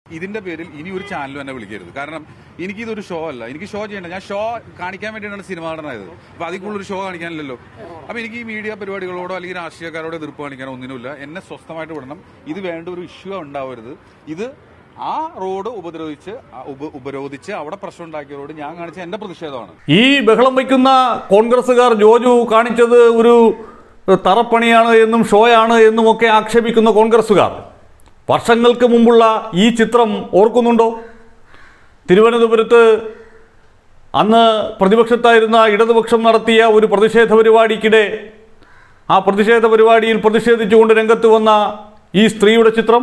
ഇതിന്റെ പേരിൽ ഇനി ഒരു ചാനലും എന്നെ വിളിക്കരുത് കാരണം എനിക്കിതൊരു ഷോ അല്ല എനിക്ക് ഷോ ചെയ്യണ്ട ഞാൻ ഷോ കാണിക്കാൻ വേണ്ടിയിട്ടാണ് സിനിമ നടനായത് അപ്പൊ അതിൽ കൂടുതൽ ഷോ കാണിക്കാനില്ലല്ലോ അപ്പൊ എനിക്ക് ഈ മീഡിയ പരിപാടികളോടോ അല്ലെങ്കിൽ രാഷ്ട്രീയക്കാരോടോ എതിർപ്പ് കാണിക്കാനോ ഒന്നിനുമില്ല എന്നെ സ്വസ്ഥമായിട്ട് വിടണം ഇത് വേണ്ട ഒരു ഇഷ്യൂ ഉണ്ടാവരുത് ഇത് ആ റോഡ് ഉപദ്രവിച്ച് ആ ഉപ- ഉപരോധിച്ച് അവിടെ പ്രശ്നം ഉണ്ടാക്കിയവരോട് ഞാൻ കാണിച്ച എന്റെ പ്രതിഷേധമാണ് ഈ ബഹളം വയ്ക്കുന്ന കോൺഗ്രസ്സുകാർ ജോജു കാണിച്ചത് ഒരു തറപ്പണിയാണ് എന്നും ഷോയാണ് എന്നും ഒക്കെ ആക്ഷേപിക്കുന്ന കോൺഗ്രസ്സുകാർ വർഷങ്ങൾക്ക് മുമ്പുള്ള ഈ ചിത്രം ഓർക്കുന്നുണ്ടോ തിരുവനന്തപുരത്ത് അന്ന് പ്രതിപക്ഷത്തായിരുന്ന ഇടതുപക്ഷം നടത്തിയ ഒരു പ്രതിഷേധ പരിപാടിക്കിടെ ആ പ്രതിഷേധ പരിപാടിയിൽ പ്രതിഷേധിച്ചുകൊണ്ട് രംഗത്ത് വന്ന ഈ സ്ത്രീയുടെ ചിത്രം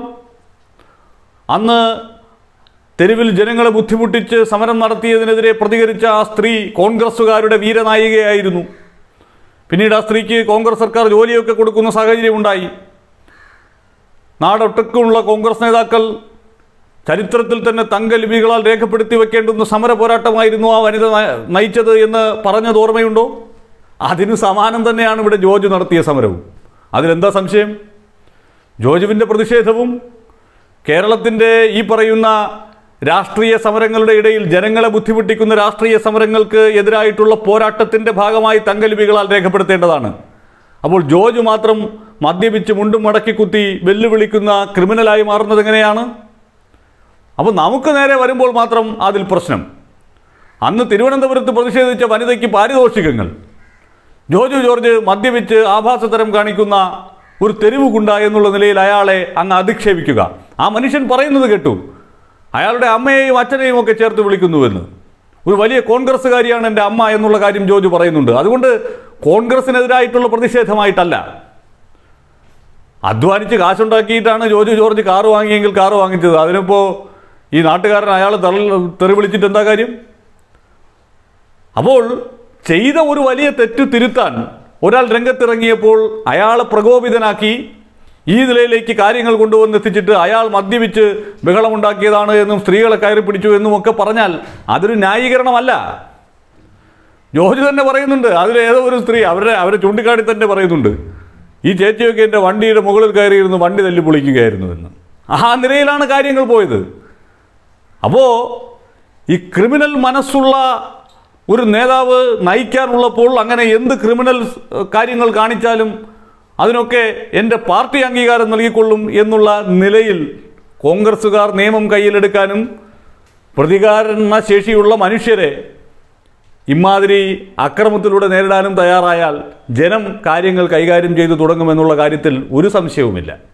അന്ന് തെരുവിൽ ജനങ്ങളെ ബുദ്ധിമുട്ടിച്ച് സമരം നടത്തിയതിനെതിരെ പ്രതികരിച്ച ആ സ്ത്രീ കോൺഗ്രസ്സുകാരുടെ വീരനായികയായിരുന്നു പിന്നീട് ആ സ്ത്രീക്ക് കോൺഗ്രസ് സർക്കാർ ജോലിയൊക്കെ കൊടുക്കുന്ന സാഹചര്യമുണ്ടായി നാടൊട്ടുക്കുമുള്ള കോൺഗ്രസ് നേതാക്കൾ ചരിത്രത്തിൽ തന്നെ തങ്കലിപികളാൽ രേഖപ്പെടുത്തി വെക്കേണ്ടുന്ന സമര പോരാട്ടമായിരുന്നു ആ വനിത ന- നയിച്ചത് എന്ന് പറഞ്ഞത് ഓർമ്മയുണ്ടോ അതിന് സമാനം തന്നെയാണ് ഇവിടെ ജോർജ് നടത്തിയ സമരവും അതിലെന്താ സംശയം ജോർജുവിൻ്റെ പ്രതിഷേധവും കേരളത്തിൻ്റെ ഈ പറയുന്ന രാഷ്ട്രീയ സമരങ്ങളുടെ ഇടയിൽ ജനങ്ങളെ ബുദ്ധിമുട്ടിക്കുന്ന രാഷ്ട്രീയ സമരങ്ങൾക്ക് എതിരായിട്ടുള്ള പോരാട്ടത്തിൻ്റെ ഭാഗമായി തങ്കലിപികളാൽ രേഖപ്പെടുത്തേണ്ടതാണ് അപ്പോൾ ജോർജ് മാത്രം മദ്യപിച്ച് മുണ്ടും മടക്കി കുത്തി വെല്ലുവിളിക്കുന്ന ക്രിമിനലായി മാറുന്നത് എങ്ങനെയാണ് അപ്പോൾ നമുക്ക് നേരെ വരുമ്പോൾ മാത്രം അതിൽ പ്രശ്നം അന്ന് തിരുവനന്തപുരത്ത് പ്രതിഷേധിച്ച വനിതയ്ക്ക് പാരിതോഷികങ്ങൾ ജോജു ജോർജ് മദ്യപിച്ച് ആഭാസതരം കാണിക്കുന്ന ഒരു തെരുവ് ഗുണ്ട എന്നുള്ള നിലയിൽ അയാളെ അങ്ങ് അധിക്ഷേപിക്കുക ആ മനുഷ്യൻ പറയുന്നത് കേട്ടു അയാളുടെ അമ്മയെയും അച്ഛനെയും ഒക്കെ ചേർത്ത് വിളിക്കുന്നുവെന്ന് ഒരു വലിയ കോൺഗ്രസ്സുകാരിയാണ് എൻ്റെ അമ്മ എന്നുള്ള കാര്യം ജോജു പറയുന്നുണ്ട് അതുകൊണ്ട് കോൺഗ്രസിനെതിരായിട്ടുള്ള പ്രതിഷേധമായിട്ടല്ല അധ്വാനിച്ച് കാശുണ്ടാക്കിയിട്ടാണ് ജോജു ജോർജ് കാറ് വാങ്ങിയെങ്കിൽ കാറ് വാങ്ങിച്ചത് അതിനിപ്പോൾ ഈ നാട്ടുകാരൻ അയാൾ തെറി വിളിച്ചിട്ട് എന്താ കാര്യം അപ്പോൾ ചെയ്ത ഒരു വലിയ തെറ്റ് തിരുത്താൻ ഒരാൾ രംഗത്തിറങ്ങിയപ്പോൾ അയാളെ പ്രകോപിതനാക്കി ഈ നിലയിലേക്ക് കാര്യങ്ങൾ കൊണ്ടുവന്നെത്തിച്ചിട്ട് അയാൾ മദ്യപിച്ച് ബഹളമുണ്ടാക്കിയതാണ് എന്നും സ്ത്രീകളെ കയറി പിടിച്ചു എന്നും ഒക്കെ പറഞ്ഞാൽ അതൊരു ന്യായീകരണമല്ല ജോർജ് തന്നെ പറയുന്നുണ്ട് അതിൽ ഏതോ ഒരു സ്ത്രീ അവരെ അവരെ ചൂണ്ടിക്കാട്ടി തന്നെ പറയുന്നുണ്ട് ഈ ചേച്ചിയൊക്കെ എൻ്റെ വണ്ടിയുടെ മുകളിൽ കയറിയിരുന്നു വണ്ടി തല്ലി പൊളിക്കുകയായിരുന്നു എന്ന് ആ നിലയിലാണ് കാര്യങ്ങൾ പോയത് അപ്പോൾ ഈ ക്രിമിനൽ മനസ്സുള്ള ഒരു നേതാവ് നയിക്കാനുള്ളപ്പോൾ അങ്ങനെ എന്ത് ക്രിമിനൽ സ് കാര്യങ്ങൾ കാണിച്ചാലും അതിനൊക്കെ എൻ്റെ പാർട്ടി അംഗീകാരം നൽകിക്കൊള്ളും എന്നുള്ള നിലയിൽ കോൺഗ്രസ്സുകാർ നിയമം കയ്യിലെടുക്കാനും പ്രതികാരണ ശേഷിയുള്ള മനുഷ്യരെ ഇമാതിരി അക്രമത്തിലൂടെ നേരിടാനും തയ്യാറായാൽ ജനം കാര്യങ്ങൾ കൈകാര്യം ചെയ്തു തുടങ്ങുമെന്നുള്ള കാര്യത്തിൽ ഒരു സംശയവുമില്ല